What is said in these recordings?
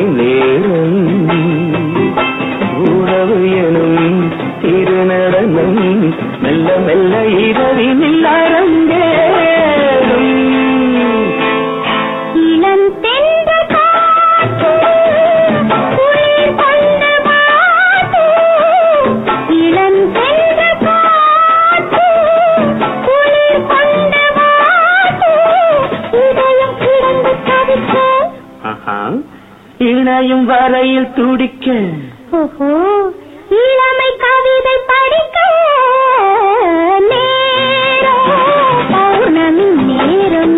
நேரம் உறவு எனும் திருநடனம் மெல்ல மெல்ல இரவினில் அரங்கேறும் இளம் தென்ற காற்று குளிர் கொண்ட மாற்று இளம் தென்ற காற்று குளிர் கொண்ட மாற்று இதயம் கிடந்து தவிக்க ஆஹா. இணையும் வரையில் துடிக்க ஓஹோ இளமை கவிதை படிக்க நேரம் பௌர்ணமி நேரம்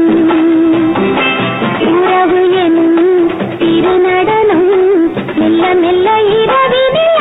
உறவு எனும் திருநடனம் மெல்ல மெல்ல இரவினில்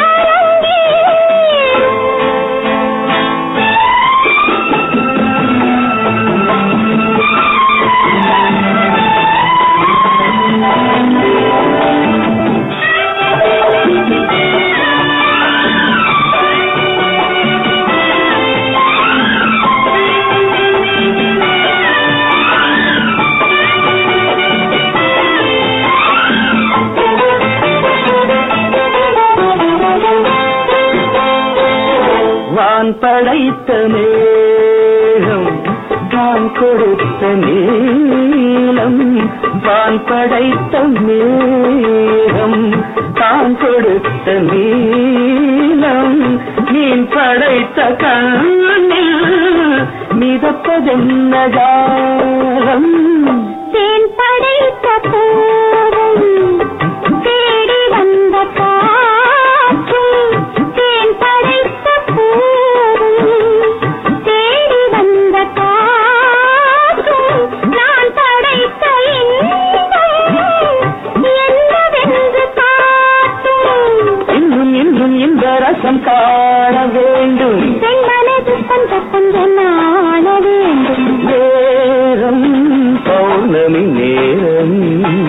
வான் படைத்த மேகம் தான் கொடுத்த நீளம் வான் படைத்த மேகம் தான் கொடுத்த நீளம் மீன் படைத்த கண்ணில் மிதப்பதென்ன ஜாலம் தேன் படைத்த பூவும் தேடி வந்த காற்றும் தேன் படைத்த பூவும் தேடி வந்த காற்றும் நான் படைத்த இன்பம் என்னவென்று காட்டும் இன்னும் இன்னும் இந்த ரசம் காண வேண்டும் பெண்மனது கொஞ்ச கொஞ்ச நாண வேண்டும் நேரம் பௌர்ணமி நேரம்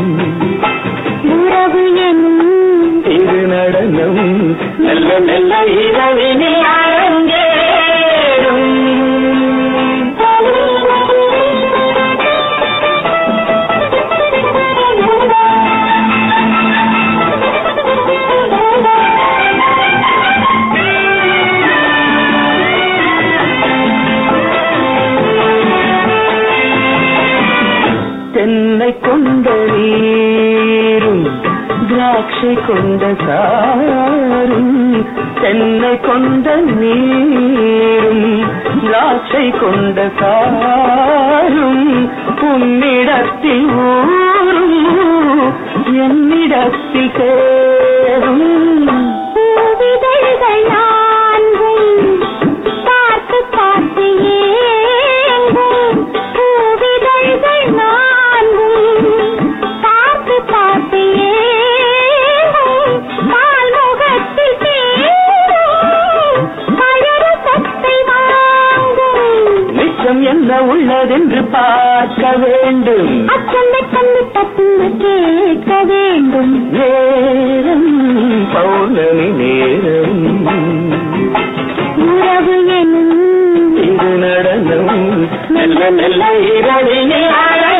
உறவு எனும் திருநடனம் மெல்ல மெல்ல இரவினில் அரங்கேறும் தென்னை கொண்ட நீரும் திராட்சை கொண்ட சாரும் தென்னை கொண்ட நீரும் திராட்சை கொண்ட சாரும் உன்னிடத்தில் ஊரும் என்னிடத்தில் சேரும் பூவிதழ்கள் நான்கும் பார்த்து பார்த்து ஏங்கும் பூவிதழ்கள் நான்கும் பார்த்து பார்த்து ஏங்கும் பால்முகத்தில் தேங்கும் பழறு சத்தை வாங்கும் மிச்சம் என்ன உள்ளதென்று பார்க்க வேண்டும் அச்சம் தந்து தத்துவ கேட்க வேண்டும் நேரம் பௌர்ணமி நேரம் உறவு எனும் இது நடனம் மெல்ல மெல்ல இரவினில் அழ